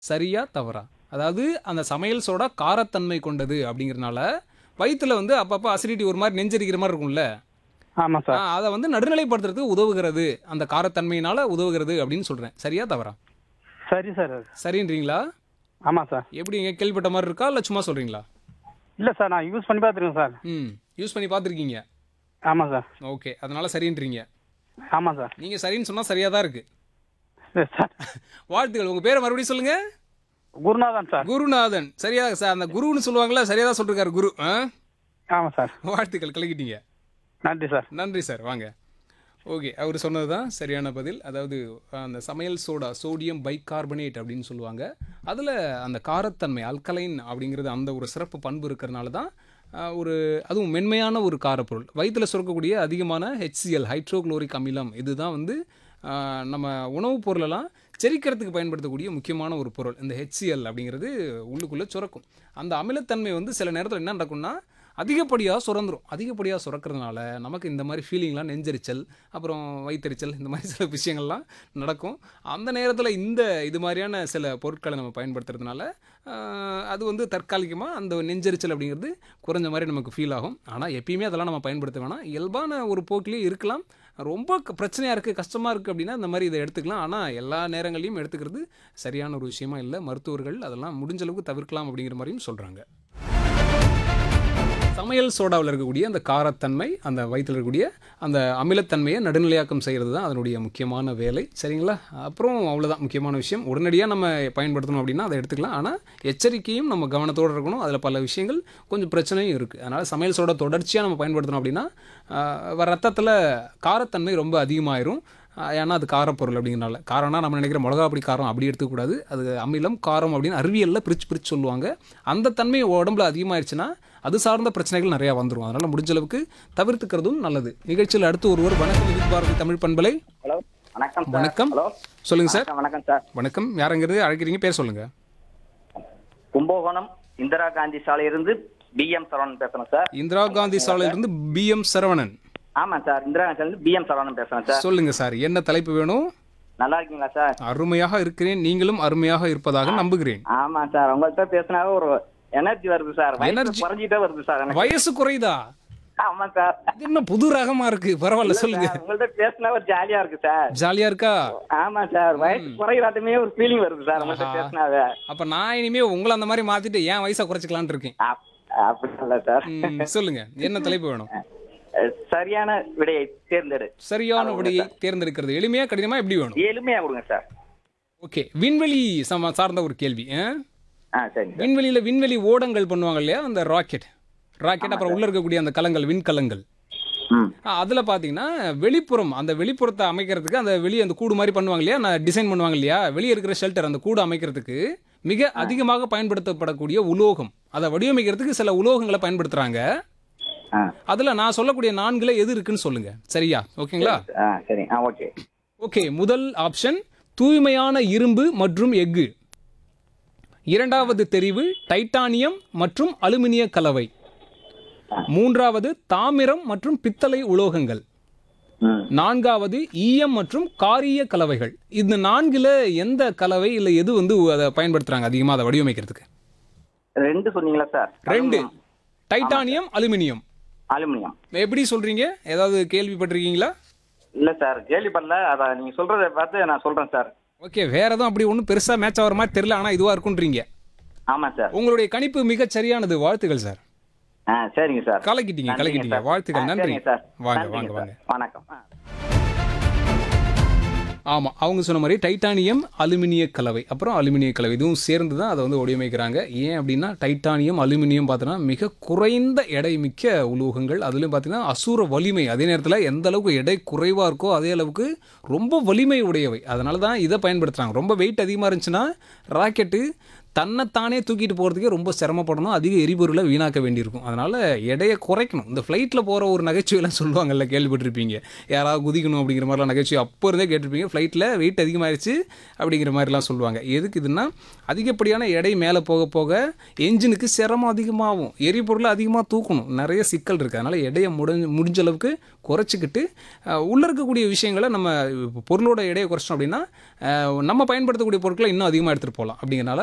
சரியா தவறா அதாவது அந்த சமையல் சோடா காரத்தன்மை கொண்டது அப்படிங்கிறனால வயிற்றுல வந்து அப்பப்போ அசிடிட்டி ஒரு மாதிரி நெஞ்சரிக்கிற மாதிரி இருக்கும்ல ஆமாம் சார் அதை வந்து நடுநிலைப்படுத்துறதுக்கு உதவுகிறது அந்த காரத்தன்மையினால உதவுகிறது அப்படின்னு சொல்கிறேன் சரியா தவறா சரி சார் அது சரின்றீங்களா ஆமாம் சார் எப்படிங்க கேள்விப்பட்ட மாதிரி இருக்கா இல்லை சும்மா சொல்கிறீங்களா இல்லை சார் நான் யூஸ் பண்ணி பார்த்துருக்கேன் சார் ம் யூஸ் பண்ணி பார்த்துருக்கீங்க ஆமாம் சார் ஓகே அதனால் சரின்றீங்க ஆமாம் சார் நீங்கள் சரின்னு சொன்னால் சரியாக தான் இருக்குது சரி சார் வாழ்த்துக்கள் உங்கள் பேரை மறுபடியும் சொல்லுங்கள் குருநாதன் சார் குருநாதன் சரியா சார் அந்த குருன்னு சொல்லுவாங்களா சரியாக தான் சொல்லிருக்காரு குரு ஆ ஆமாம் சார் வாழ்த்துக்கள் கலக்கிட்டீங்க நன்றி சார் நன்றி சார் வாங்க ஓகே அவர் சொன்னது தான் சரியான பதில் அதாவது அந்த சமையல் சோடா சோடியம் பைகார்பனேட் அப்படின்னு சொல்லுவாங்க அதில் அந்த காரத்தன்மை அல்கலைன் அப்படிங்கிறது அந்த ஒரு சிறப்பு பண்பு இருக்கிறனால தான் ஆஹ், ஒரு அதுவும் மென்மையான ஒரு காரப்பொருள் வயிற்றில் சுரக்கக்கூடிய அதிகமான ஹெச்சிஎல் ஹைட்ரோகுளோரிக் அமிலம் இதுதான் வந்து ஆஹ், நம்ம உணவுப் பொருளெல்லாம் செரிக்கிறதுக்கு பயன்படுத்தக்கூடிய முக்கியமான ஒரு பொருள் இந்த ஹெச்சிஎல் அப்படிங்கிறது உள்ளுக்குள்ளே சுரக்கும் அந்த அமிலத்தன்மை வந்து சில நேரத்தில் என்ன நடக்கும்னா அதிகப்படியாக சுரந்துரும் அதிகப்படியாக சுரக்கிறதுனால நமக்கு இந்த மாதிரி ஃபீலிங்லாம் நெஞ்செரிச்சல் அப்புறம் வயிற்றெரிச்சல் இந்த மாதிரி சில விஷயங்கள்லாம் நடக்கும் அந்த நேரத்தில் இந்த இது மாதிரியான சில பொருட்களை நம்ம பயன்படுத்துறதுனால ஆஹ், அது வந்து தற்காலிகமாக அந்த நெஞ்செரிச்சல் அப்படிங்கிறது குறைஞ்ச மாதிரி நமக்கு ஃபீல் ஆகும் ஆனால் எப்பயுமே அதெல்லாம் நம்ம பயன்படுத்த வேணாம் இயல்பான ஒரு போக்கிலேயே இருக்கலாம் ரொம்ப க- பிரச்சனையா இருக்குது கஷ்டமாக இருக்குது அப்படின்னா இந்த மாதிரி இதை எடுத்துக்கலாம் ஆனால் எல்லா நேரங்களையும் எடுத்துக்கிறது சரியான ஒரு விஷயமா இல்லை மருத்துவர்கள் அதெல்லாம் முடிஞ்ச அளவுக்கு தவிர்க்கலாம் அப்படிங்கிற மாதிரியும் சொல்கிறாங்க சமையல் சோடாவில் இருக்கக்கூடிய அந்த காரத்தன்மை அந்த வயிற்றில் இருக்கக்கூடிய அந்த அமிலத்தன்மையை நடுநிலையாக்கம் செய்கிறது தான் அதனுடைய முக்கியமான வேலை சரிங்களா அப்புறம் அவ்வளோதான் முக்கியமான விஷயம் உடனடியாக நம்ம பயன்படுத்தணும் அப்படின்னா அதை எடுத்துக்கலாம் ஆனால் எச்சரிக்கையும் நம்ம கவனத்தோடு இருக்கணும் அதில் பல விஷயங்கள் கொஞ்சம் பிரச்சனையும் இருக்குது அதனால் சமையல் சோடா தொடர்ச்சியாக நம்ம பயன்படுத்தணும் அப்படின்னா ரத்தத்தில் காரத்தன்மை ரொம்ப அதிகமாயிரும் ஆஹ் ஏன்னா அது காரப்பொருள் அப்படிங்கிறனால காரம்னா நம்ம நினைக்கிற மிளகா அப்படி காரம் அப்படி எடுத்துக்கூடாது அது அமிலம் காரம் அப்படின்னு அறிவியலில் பிரித்து பிரித்து சொல்லுவாங்க அந்த தன்மை உடம்புல அதிகமாயிருச்சுன்னா அது சார்ந்த பிரச்சனைகள் நிறையா வந்துடும் அதனால் முடிஞ்ச அளவுக்கு தவிர்த்துக்கிறதும் நல்லது நிகழ்ச்சியில் அடுத்து ஒருவர் வணக்கம் விதித் பாரதி தமிழ் பண்பலை ஹலோ வணக்கம் சார் வணக்கம். ஹலோ சொல்லுங்கள் சார் வணக்கம், வணக்கம் சார் வணக்கம் யாருங்கிறது அழைக்கிறீங்க பேர் சொல்லுங்கள் கும்பகோணம் இந்திரா காந்தி சாலையிலிருந்து பிஎம் சரவணன் பேசுறேன் சார் இந்திரா காந்தி சாலையிலிருந்து பிஎம் சரவணன் ஆமாம் சார் இந்திரா காந்தி சாலையிலிருந்து பிஎம் சரவணன் பேசுறேன் சார் சொல்லுங்கள் சார் என்ன தலைப்பு வேணும் நல்லா இருக்கீங்களா சார் அருமையாக இருக்கிறேன் நீங்களும் அருமையாக இருப்பதாக நம்புகிறேன் ஆமாம் சார் உங்கள்கிட்ட பேசினாவே ஒரு எனர்ஜி வருது சார் Energy? எனர்ஜி குறைஞ்சிட்டே வருது சார் எனக்கு வயசு குறையுதா ஆமாம் சார் இது என்ன புது ரகமா இருக்கு பரவாயில்ல சொல்லுங்க சார், உங்கள்ட்ட பேசினா ஒரு ஜாலியா இருக்கு சார் ஜாலியா இருக்கா ஆமா சார் வயசு குறையிறாட்டுமே ஒரு ஃபீலிங் வருது சார் உங்கள்ட்ட ஆஹா. பேசினாவே அப்ப நான் இனிமே உங்களை அந்த மாதிரி மாத்திட்டு ஏன் வயசை குறைச்சிக்கலாம்னு இருக்கேன் அப்- அப்படி இல்ல சார் ம், சொல்லுங்க என்ன தலைப்பு வேணும் அஹ், சரியான விடையை தேர்ந்தெடு சரியான விடையை தேர்ந்தெடுக்கிறது எளிமையா கடினமா எப்படி வேணும் எளிமையா கொடுங்க சார் ஓகே விண்வெளி சம சார்ந்த ஒரு கேள்வி ஆ? ஆ சரிங்க சார் விண்வெளியில விண்வெளி ஓடங்கள் பண்ணுவாங்க இல்லையா அந்த ராக்கெட் ராக்கெட் அப்புறம் உள்ள இருக்கக்கூடிய அந்த கலங்கள் விண்கலங்கள் ம் ஆ, அதுல பாத்தீங்கன்னா வெளிப்புறம் அந்த வெளிப்புறத்தை அமைக்கிறதுக்கு அந்த வெளியே அந்த கூடு மாதிரி பண்ணுவாங்க இல்லையா நான் டிசைன் பண்ணுவாங்க இல்லையா வெளியே இருக்கிற ஷெல்டர் அந்த கூடு அமைக்கிறதுக்கு மிக அதிகமாக பயன்படுத்தப்படக்கூடிய உலோகம் அதை வடிவமைக்கிறதுக்கு சில உலோகங்களை பயன்படுத்துறாங்க ஆ அதுல நான் சொல்லக்கூடிய நான்குல எது இருக்குன்னு சொல்லுங்க சரியா ஓகேங்களா ஆ சரி ஆ ஓகே ஓகே முதல் ஆப்ஷன் தூய்மையான இரும்பு மற்றும் எஃகு இரண்டாவது தெரிவு டைட்டானியம் மற்றும் அலுமினிய கலவை மூன்றாவது தாமிரம் மற்றும் பித்தளை உலோகங்கள் ம் நான்காவது ஈயம் மற்றும் காரிய கலவைகள் இந்த நான்குல எந்த கலவை இல்லை எது வந்து அதை பயன்படுத்துறாங்க அதிகமாக அதை வடிவமைக்கிறதுக்கு ரெண்டு சொன்னீங்களா சார் ரெண்டு டைட்டானியம் அலுமினியம் அலுமினியம் எப்படி சொல்றீங்க ஏதாவது கேள்விப்பட்டிருக்கீங்களா இல்ல சார் கேள்விப்படல அத நீங்க சொல்றத பார்த்து நான் சொல்றேன் சார் ஓகே வேற எதுவும் அப்படி ஒன்றும் பெருசா மேட்ச் ஆகிற மாதிரி தெரியல ஆனால் இதுவா இருக்குன்றீங்க ஆமா சார் உங்களுடைய கணிப்பு மிகச் சரியானது வாழ்த்துக்கள் சார் ஆ சரிங்க சார் கலக்கிட்டீங்க நன்றிங்க கலக்கிட்டீங்க சார். வாழ்த்துக்கள் ஆ, நன்றி சரிங்க சார் வாங்க நன்றிங்க வாங்க சார். வாங்க வணக்கம் ஆ. ஆமாம் அவங்க சொன்ன மாதிரி டைட்டானியம் அலுமினிய கலவை அப்புறம் அலுமினிய கலவை இதுவும் சேர்ந்து தான் அதை வந்து வடிவமைக்கிறாங்க ஏன் அப்படின்னா டைட்டானியம் அலுமினியம் பார்த்தோன்னா மிக குறைந்த எடை மிக்க உலோகங்கள் அதுலேயும் பார்த்தீங்கன்னா அசுர வலிமை அதே நேரத்தில் எந்த அளவுக்கு எடை குறைவாக இருக்கோ அதே அளவுக்கு ரொம்ப வலிமை உடையவை அதனால தான் இதை பயன்படுத்துகிறாங்க ரொம்ப வெயிட் அதிகமாக இருந்துச்சுன்னா ராக்கெட்டு தன்னைத்தானே தூக்கிட்டு போகிறதுக்கே ரொம்ப சிரமப்படணும் அதிக எரிபொருளை வீணாக்க வேண்டியிருக்கும் அதனால் எடையை குறைக்கணும் இந்த ஃப்ளைட்டில் போகிற ஒரு நகைச்சுவையெல்லாம் சொல்லுவாங்கல்ல கேள்விப்பட்டிருப்பீங்க யாராவது குதிக்கணும் அப்படிங்கிற மாதிரிலாம் நகைச்சுவை அப்போ இருந்தே கேட்டிருப்பீங்க ஃப்ளைட்டில் வெயிட் அதிகமாகிடுச்சு அப்படிங்கிற மாதிரிலாம் சொல்லுவாங்க எதுக்கு இதுன்னா அதிகப்படியான எடை மேலே போக போக என்ஜினுக்கு சிரமம் அதிகமாகும் எரிபொருளை அதிகமாக தூக்கணும் நிறைய சிக்கல் இருக்குது அதனால் எடையை முடிஞ்ச முடிஞ்ச அளவுக்கு குறைச்சிக்கிட்டு அஹ், உள்ள இருக்கக்கூடிய விஷயங்களை நம்ம இப்போ பொருளோட எடையை குறைச்சோம் அப்படின்னா அஹ், நம்ம பயன்படுத்தக்கூடிய பொருட்களை இன்னும் அதிகமாக எடுத்துகிட்டு போகலாம் அப்படிங்கிறனால